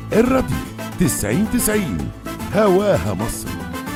الراديو تسعين تسعين هواها مصر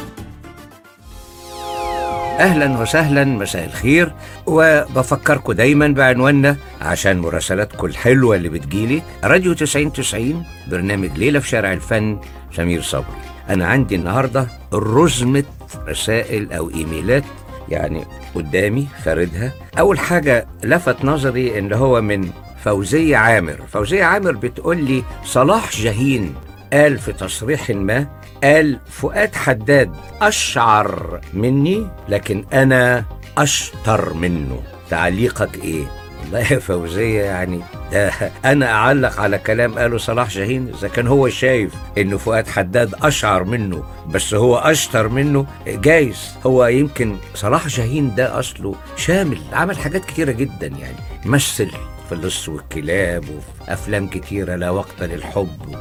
اهلا وسهلا مساء الخير وبفكركم دايما بعنواننا عشان مراسلاتكم الحلوه اللي بتجيلي راديو 9090 برنامج ليله في شارع الفن سمير صبري انا عندي النهارده رزمه رسائل او ايميلات يعني قدامي فاردها اول حاجه لفت نظري ان هو من فوزيه عامر فوزيه عامر بتقول لي صلاح جاهين قال في تصريح ما قال فؤاد حداد أشعر مني لكن أنا أشطر منه تعليقك إيه؟ والله يا فوزية يعني ده أنا أعلق على كلام قاله صلاح جاهين إذا كان هو شايف إنه فؤاد حداد أشعر منه بس هو أشطر منه جايز هو يمكن صلاح جاهين ده أصله شامل عمل حاجات كتيرة جدا يعني مثل في اللص والكلاب وفي افلام كتيره لا وقت للحب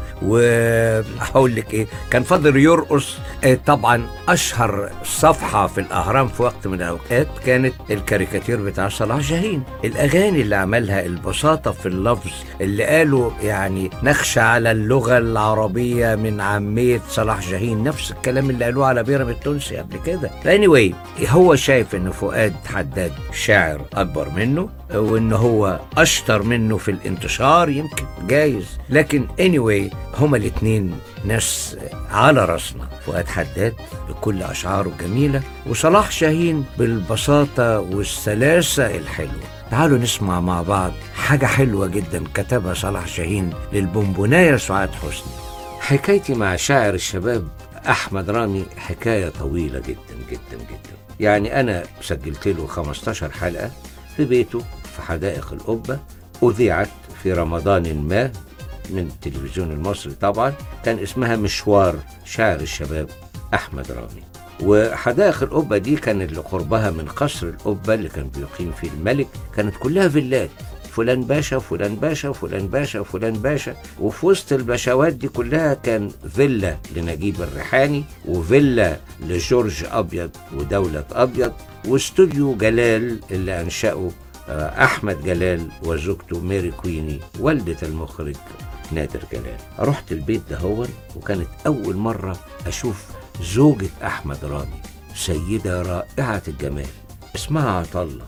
وهقول لك ايه كان فاضل يرقص آه، طبعا اشهر صفحه في الاهرام في وقت من الاوقات كانت الكاريكاتير بتاع صلاح جاهين الاغاني اللي عملها البساطه في اللفظ اللي قالوا يعني نخشى على اللغه العربيه من عاميه صلاح جاهين نفس الكلام اللي قالوه على بيرم التونسي قبل كده anyway هو شايف ان فؤاد حداد شاعر اكبر منه وان هو اشطر منه في الانتشار يمكن جايز لكن anyway هما الاتنين ناس على راسنا فؤاد حداد بكل اشعاره الجميله وصلاح شاهين بالبساطه والسلاسه الحلوه تعالوا نسمع مع بعض حاجة حلوة جدا كتبها صلاح شاهين للبونبوناية سعاد حسني حكايتي مع شاعر الشباب أحمد رامي حكاية طويلة جدا جدا جدا يعني أنا سجلت له 15 حلقة في بيته في حدائق القبة أذيعت في رمضان ما من التلفزيون المصري طبعا كان اسمها مشوار شاعر الشباب أحمد رامي وحدائق القبة دي كان اللي قربها من قصر القبة اللي كان بيقيم فيه الملك كانت كلها فيلات فلان باشا فلان باشا فلان باشا فلان باشا وفي وسط الباشوات دي كلها كان فيلا لنجيب الريحاني وفيلا لجورج أبيض ودولة أبيض واستوديو جلال اللي أنشأه آه، أحمد جلال وزوجته ميري كويني والدة المخرج نادر جلال رحت البيت ده هو وكانت أول مرة أشوف زوجة أحمد رامي سيدة رائعة الجمال اسمها عطلة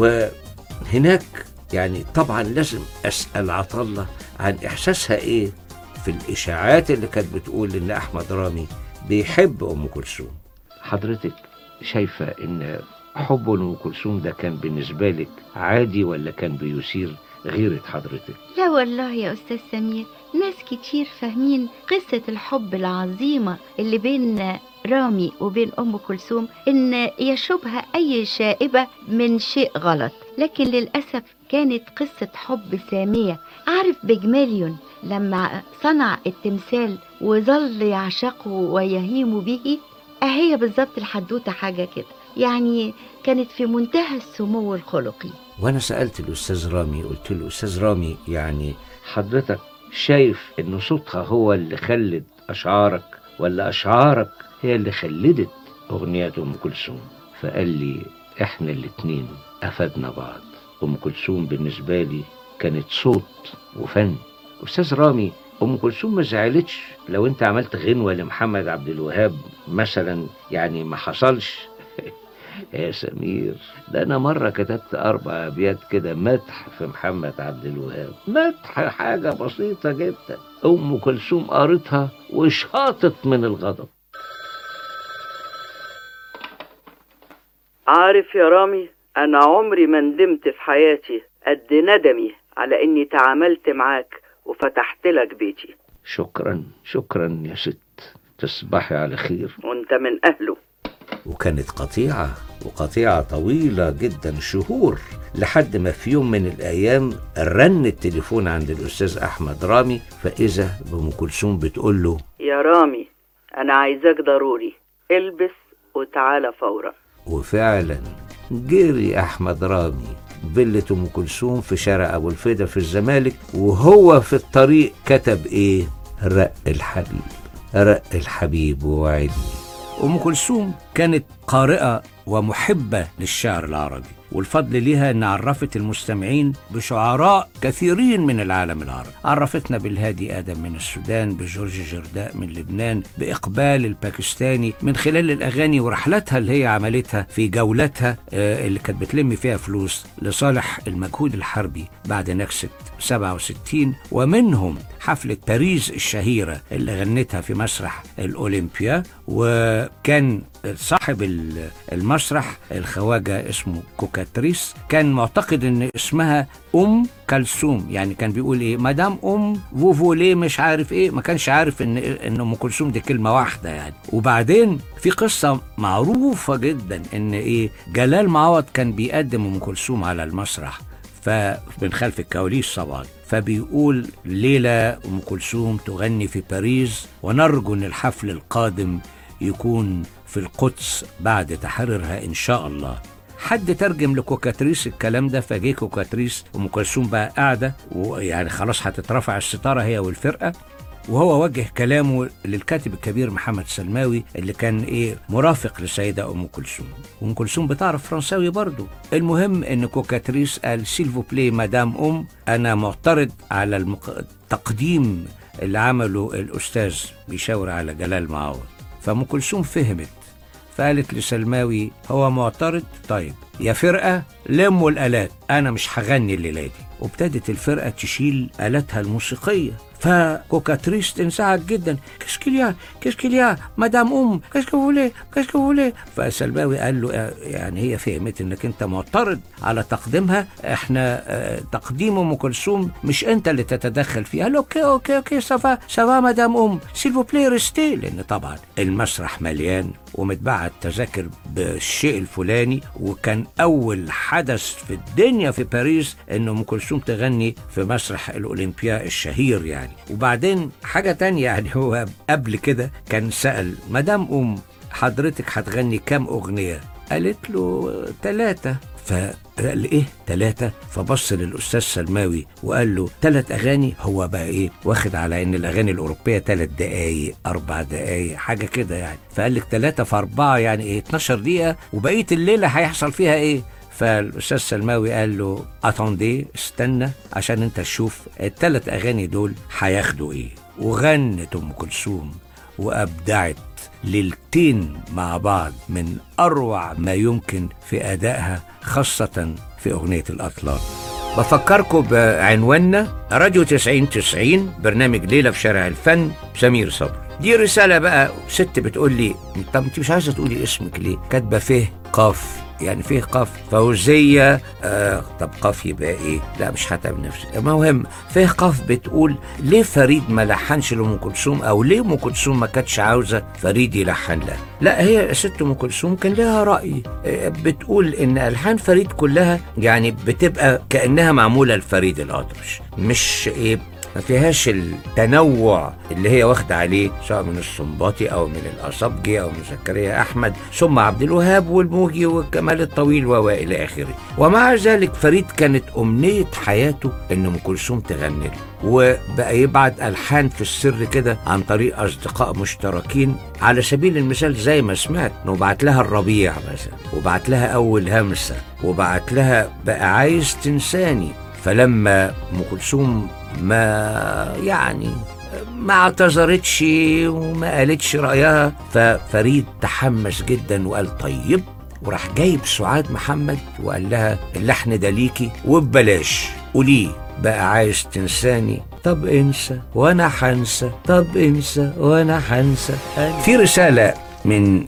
وهناك يعني طبعا لازم أسأل عطلة عن إحساسها إيه في الإشاعات اللي كانت بتقول إن أحمد رامي بيحب أم كلثوم حضرتك شايفة إن حبه لأم كلثوم ده كان بالنسبة لك عادي ولا كان بيثير غيرة حضرتك؟ لا والله يا أستاذ سمير ناس كتير فاهمين قصة الحب العظيمة اللي بين رامي وبين أم كلثوم إن يشوبها أي شائبة من شيء غلط لكن للأسف كانت قصة حب سامية عارف بجماليون لما صنع التمثال وظل يعشقه ويهيم به أهي بالظبط الحدوتة حاجة كده يعني كانت في منتهى السمو الخلقي وانا سالت الاستاذ رامي قلت له استاذ رامي يعني حضرتك شايف ان صوتها هو اللي خلد اشعارك ولا اشعارك هي اللي خلدت اغنية ام كلثوم فقال لي احنا الاتنين افدنا بعض ام كلثوم بالنسبة لي كانت صوت وفن استاذ رامي ام كلثوم ما زعلتش لو انت عملت غنوة لمحمد عبد الوهاب مثلا يعني ما حصلش يا سمير ده انا مره كتبت اربع ابيات كده مدح في محمد عبد الوهاب مدح حاجه بسيطه جدا ام كلثوم قرتها وشاطت من الغضب عارف يا رامي أنا عمري ما ندمت في حياتي قد ندمي على إني تعاملت معاك وفتحت لك بيتي شكرا شكرا يا ست تصبحي على خير وأنت من أهله وكانت قطيعة وقطيعة طويلة جدا شهور لحد ما في يوم من الأيام رن التليفون عند الأستاذ أحمد رامي فإذا بأم كلثوم بتقول له يا رامي أنا عايزاك ضروري البس وتعالى فورا وفعلا جري أحمد رامي فيلة أم كلثوم في شارع أبو الفدا في الزمالك وهو في الطريق كتب إيه؟ رق الحبيب رق الحبيب ووعدني أم كلثوم كانت قارئة ومحبة للشعر العربي والفضل ليها ان عرفت المستمعين بشعراء كثيرين من العالم العربي عرفتنا بالهادي ادم من السودان بجورج جرداء من لبنان باقبال الباكستاني من خلال الاغاني ورحلتها اللي هي عملتها في جولتها آه، اللي كانت بتلم فيها فلوس لصالح المجهود الحربي بعد نكسه 67 ومنهم حفلة باريس الشهيرة اللي غنتها في مسرح الأولمبيا وكان صاحب ال- المسرح الخواجة اسمه كوكاتريس كان معتقد ان اسمها ام كلثوم يعني كان بيقول ايه مدام ام فوفولي مش عارف ايه ما كانش عارف ان ان ام كلثوم دي كلمه واحده يعني وبعدين في قصه معروفه جدا ان ايه جلال معوض كان بيقدم ام كلثوم على المسرح فمن خلف الكواليس طبعا فبيقول ليلة أم كلثوم تغني في باريس ونرجو أن الحفل القادم يكون في القدس بعد تحريرها إن شاء الله حد ترجم لكوكاتريس الكلام ده فجه كوكاتريس ام كلثوم بقى قاعده ويعني خلاص هتترفع الستاره هي والفرقه وهو وجه كلامه للكاتب الكبير محمد سلماوي اللي كان ايه مرافق للسيده ام كلثوم ام كلثوم بتعرف فرنساوي برضه المهم ان كوكاتريس قال سيلفو بلاي مدام ام انا معترض على المق... التقديم اللي عمله الاستاذ بيشاور على جلال معوض فام كلثوم فهمت فقالت لسلماوي هو معترض طيب يا فرقة لموا الآلات أنا مش هغني الليلة دي وابتدت الفرقة تشيل آلاتها الموسيقية فكوكاتريس تنزعج جدا كشكليا كشكليا مدام ام كشكولي كشكولي فسلماوي قال له آه، يعني هي فهمت انك انت معترض على تقديمها احنا آه، تقديم ام كلثوم مش انت اللي تتدخل فيها قال له اوكي اوكي اوكي سافا سافا مدام ام سيلفو بلاي ريستي لان طبعا المسرح مليان ومتباعت تذاكر بالشيء الفلاني وكان اول حدث في الدنيا في باريس ان ام كلثوم تغني في مسرح الاولمبيا الشهير يعني وبعدين حاجه تانية يعني هو قبل كده كان سال مدام ام حضرتك هتغني كام اغنيه قالت له ثلاثة فقال ايه ثلاثة فبص للأستاذ سلماوي وقال له ثلاث أغاني هو بقى ايه واخد على إن الأغاني الأوروبية ثلاث دقايق أربع دقايق حاجة كده يعني فقال لك ثلاثة في أربعة يعني ايه 12 دقيقة وبقية الليلة هيحصل فيها ايه فالاستاذ سلماوي قال له اتوندي استنى عشان انت تشوف الثلاث اغاني دول هياخدوا ايه وغنت ام كلثوم وابدعت ليلتين مع بعض من اروع ما يمكن في ادائها خاصه في اغنيه الاطلال بفكركم بعنواننا راديو 90 90 برنامج ليله في شارع الفن سمير صبري دي رسالة بقى ست بتقول لي طب انت مش عايزة تقولي اسمك ليه؟ كاتبة فيه قاف يعني فيه قاف فوزية آه طب قاف يبقى ايه؟ لا مش هتعب نفسي المهم فيه قاف بتقول ليه فريد ما لحنش لأم كلثوم أو ليه أم كلثوم ما كانتش عاوزة فريد يلحن لها؟ لا هي ست أم كلثوم كان لها رأي آه، بتقول إن ألحان فريد كلها يعني بتبقى كأنها معمولة لفريد الأطرش مش ايه ما فيهاش التنوع اللي هي واخدة عليه سواء من السنباطي أو من الأصبجي أو من زكريا أحمد ثم عبد الوهاب والموجي والكمال الطويل وإلى آخره ومع ذلك فريد كانت أمنية حياته إن أم كلثوم تغني له وبقى يبعت ألحان في السر كده عن طريق أصدقاء مشتركين على سبيل المثال زي ما سمعت إنه بعت لها الربيع مثلا وبعت لها أول همسة وبعت لها بقى عايز تنساني فلما ام كلثوم ما يعني ما اعتذرتش وما قالتش رايها ففريد تحمس جدا وقال طيب وراح جايب سعاد محمد وقال لها اللحن ده ليكي وببلاش قوليه بقى عايز تنساني طب انسى وانا حنسى طب انسى وانا حنسى في رساله من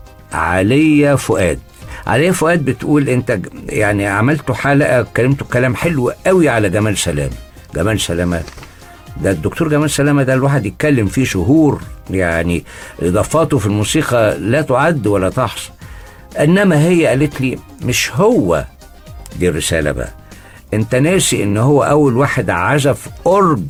عليا فؤاد عليا فؤاد بتقول انت ج- يعني عملتوا حلقه اتكلمتوا كلام حلو قوي على جمال سلامه جمال سلامه ده الدكتور جمال سلامه ده الواحد يتكلم فيه شهور يعني اضافاته في الموسيقى لا تعد ولا تحصى انما هي قالت لي مش هو دي الرساله بقى انت ناسي ان هو اول واحد عزف اورج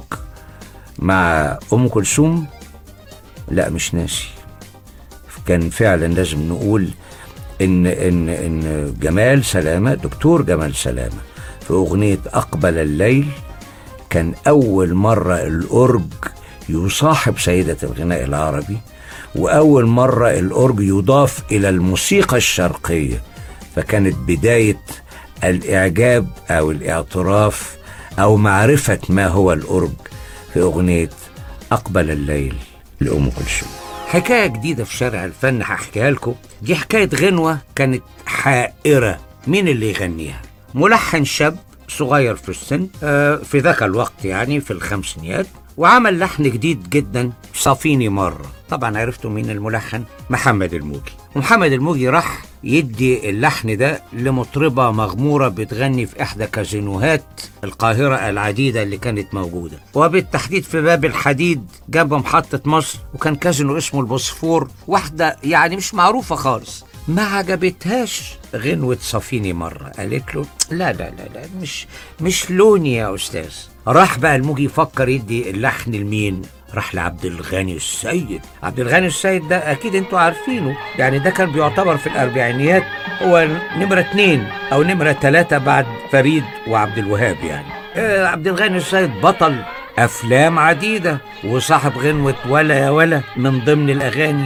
مع ام كلثوم لا مش ناسي كان فعلا لازم نقول ان ان ان جمال سلامه دكتور جمال سلامه في اغنيه اقبل الليل كان اول مره الاورج يصاحب سيده الغناء العربي واول مره الاورج يضاف الى الموسيقى الشرقيه فكانت بدايه الإعجاب أو الاعتراف أو معرفة ما هو الأرج في أغنية أقبل الليل لأم كلثوم حكاية جديدة في شارع الفن هحكيها لكم دي حكاية غنوة كانت حائرة مين اللي يغنيها ملحن شاب صغير في السن آه، في ذاك الوقت يعني في الخمسينيات وعمل لحن جديد جدا صافيني مرة طبعا عرفتوا مين الملحن محمد الموجي ومحمد الموجي راح يدي اللحن ده لمطربة مغمورة بتغني في إحدى كازينوهات القاهرة العديدة اللي كانت موجودة وبالتحديد في باب الحديد جنب محطة مصر وكان كازينو اسمه البوسفور واحدة يعني مش معروفة خالص ما عجبتهاش غنوة صافيني مرة قالت له لا لا لا لا مش مش لوني يا أستاذ راح بقى الموجي يفكر يدي اللحن لمين راح لعبد الغني السيد عبد الغني السيد ده أكيد انتوا عارفينه يعني ده كان بيعتبر في الأربعينيات هو نمرة اتنين أو نمرة تلاتة بعد فريد وعبد الوهاب يعني آه عبد الغني السيد بطل أفلام عديدة وصاحب غنوة ولا يا ولا من ضمن الأغاني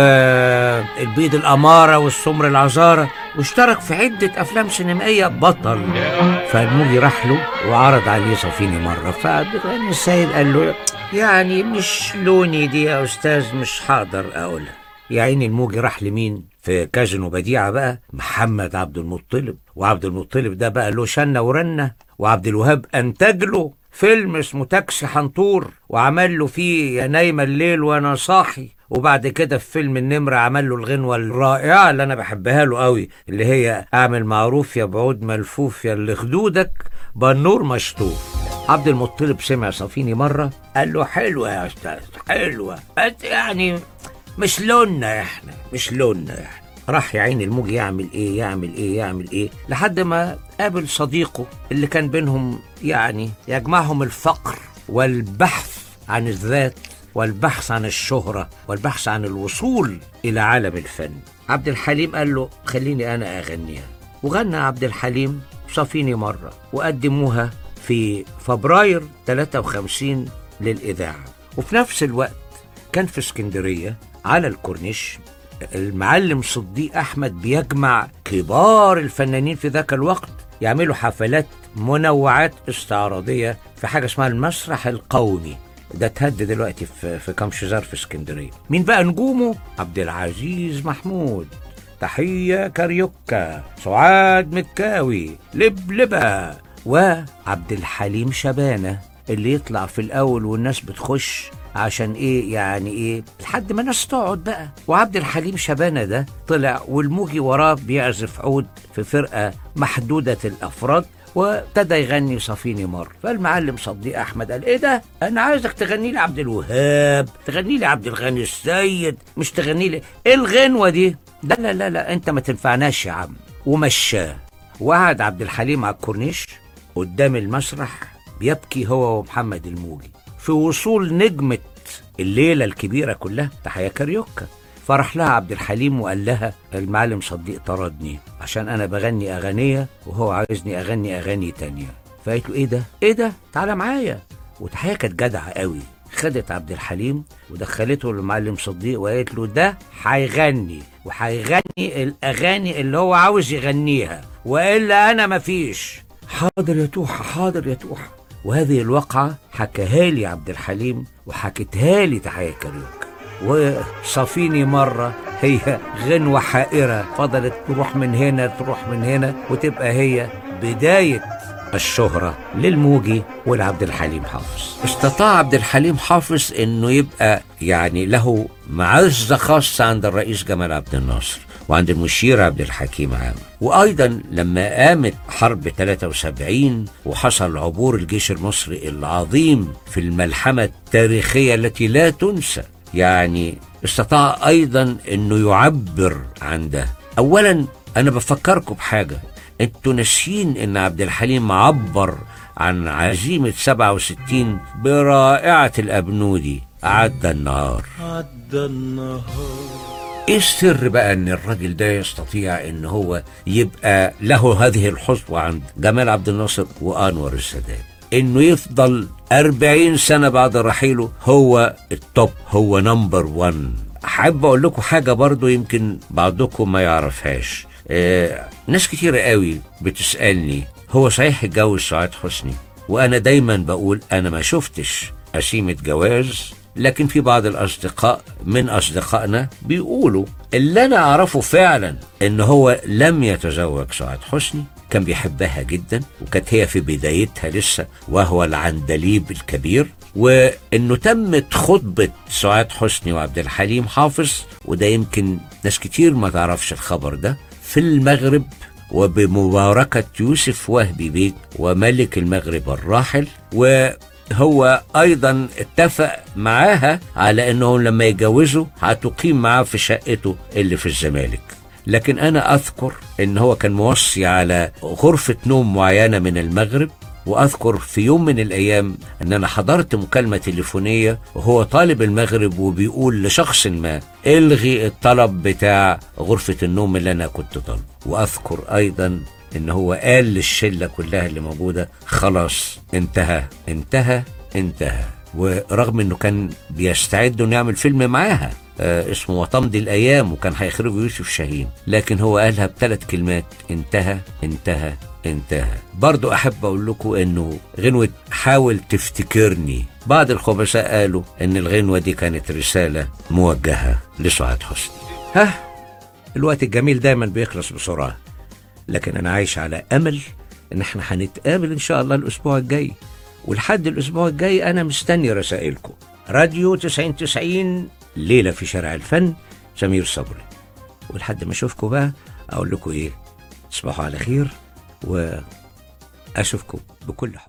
والبيض الأمارة والسمر العذارة واشترك في عدة أفلام سينمائية بطل فالموجي راح له وعرض عليه صفيني مرة فعبد الغني السيد قال له يعني مش لوني دي يا أستاذ مش هقدر أقولها يا عيني الموجي راح لمين في كازينو بديعة بقى محمد عبد المطلب وعبد المطلب ده بقى له شنة ورنة وعبد الوهاب أنتج له فيلم اسمه تاكسي حنطور وعمل له فيه يا نايمة الليل وانا صاحي وبعد كده في فيلم النمرة عمل له الغنوة الرائعة اللي أنا بحبها له قوي اللي هي أعمل معروف يا بعود ملفوف يا اللي خدودك بالنور مشطوف عبد المطلب سمع صفيني مرة قال له حلوة يا أستاذ حلوة بس يعني مش لوننا إحنا مش لوننا إحنا راح يا عيني الموجي يعمل ايه يعمل ايه يعمل ايه لحد ما قابل صديقه اللي كان بينهم يعني يجمعهم الفقر والبحث عن الذات والبحث عن الشهرة والبحث عن الوصول إلى عالم الفن عبد الحليم قال له خليني أنا أغنيها وغنى عبد الحليم صافيني مرة وقدموها في فبراير 53 للإذاعة وفي نفس الوقت كان في اسكندرية على الكورنيش المعلم صديق أحمد بيجمع كبار الفنانين في ذاك الوقت يعملوا حفلات منوعات استعراضية في حاجة اسمها المسرح القومي ده اتهد دلوقتي في في كامشزار في اسكندرية مين بقى نجومه عبد العزيز محمود تحية كاريوكا سعاد مكاوي لبلبة وعبد الحليم شبانة اللي يطلع في الأول والناس بتخش عشان ايه يعني ايه لحد ما الناس تقعد بقى وعبد الحليم شبانه ده طلع والموجي وراه بيعزف عود في فرقه محدوده الافراد وابتدى يغني صفيني مر فالمعلم صديق احمد قال ايه ده انا عايزك تغني لي عبد الوهاب تغني لي عبد الغني السيد مش تغني لي ايه الغنوه دي لا لا لا لا انت ما تنفعناش يا عم ومشاه وقعد عبد الحليم على الكورنيش قدام المسرح بيبكي هو ومحمد الموجي في وصول نجمة الليلة الكبيرة كلها تحية كاريوكا فرح لها عبد الحليم وقال لها المعلم صديق طردني عشان انا بغني اغانيه وهو عايزني اغني اغاني تانية فقالت له ايه ده ايه ده تعالى معايا وتحية كانت جدعة قوي خدت عبد الحليم ودخلته للمعلم صديق وقالت له ده هيغني وهيغني الاغاني اللي هو عاوز يغنيها والا انا مفيش حاضر يا توحة حاضر يا توحة وهذه الواقعة حكاها لي عبد الحليم وحكتها لي تحية كاريوكا وصافيني مرة هي غنوة حائرة فضلت تروح من هنا تروح من هنا وتبقى هي بداية الشهرة للموجي ولعبد الحليم حافظ استطاع عبد الحليم حافظ انه يبقى يعني له معزة خاصة عند الرئيس جمال عبد الناصر وعند المشير عبد الحكيم عام وأيضا لما قامت حرب 73 وحصل عبور الجيش المصري العظيم في الملحمة التاريخية التي لا تنسى يعني استطاع أيضا أنه يعبر عن ده أولا أنا بفكركم بحاجة انتوا ناسيين ان عبد الحليم عبر عن عزيمة 67 برائعة الأبنودي عدى النهار عدى النهار ايه السر بقى ان الراجل ده يستطيع ان هو يبقى له هذه الحظوة عند جمال عبد الناصر وانور السادات انه يفضل أربعين سنة بعد رحيله هو التوب هو نمبر وان احب اقول لكم حاجة برضو يمكن بعضكم ما يعرفهاش آه ناس كتير قوي بتسألني هو صحيح اتجوز سعاد حسني وأنا دايما بقول أنا ما شفتش قسيمة جواز لكن في بعض الأصدقاء من أصدقائنا بيقولوا اللي أنا أعرفه فعلا إن هو لم يتزوج سعاد حسني كان بيحبها جدا وكانت هي في بدايتها لسه وهو العندليب الكبير وانه تمت خطبه سعاد حسني وعبد الحليم حافظ وده يمكن ناس كتير ما تعرفش الخبر ده في المغرب وبمباركة يوسف وهبي بيك وملك المغرب الراحل وهو أيضا اتفق معاها على أنهم لما يتجوزوا هتقيم معاه في شقته اللي في الزمالك لكن أنا أذكر أن هو كان موصي على غرفة نوم معينة من المغرب واذكر في يوم من الايام ان انا حضرت مكالمه تليفونيه وهو طالب المغرب وبيقول لشخص ما الغي الطلب بتاع غرفه النوم اللي انا كنت طالبه واذكر ايضا ان هو قال للشله كلها اللي موجوده خلاص انتهى انتهى انتهى ورغم انه كان بيستعد انه يعمل فيلم معاها آه اسمه وتمضي الايام وكان هيخرجه يوسف شاهين لكن هو قالها بثلاث كلمات انتهى انتهى انتهى برضو احب اقول لكم انه غنوة حاول تفتكرني بعض الخبثاء قالوا ان الغنوة دي كانت رسالة موجهة لسعاد حسني ها الوقت الجميل دايما بيخلص بسرعة لكن انا عايش على امل ان احنا هنتقابل ان شاء الله الاسبوع الجاي ولحد الاسبوع الجاي انا مستني رسائلكم راديو 90 90 ليلة في شارع الفن سمير صبري ولحد ما اشوفكم بقى اقول لكم ايه تصبحوا على خير واشوفكم بكل حب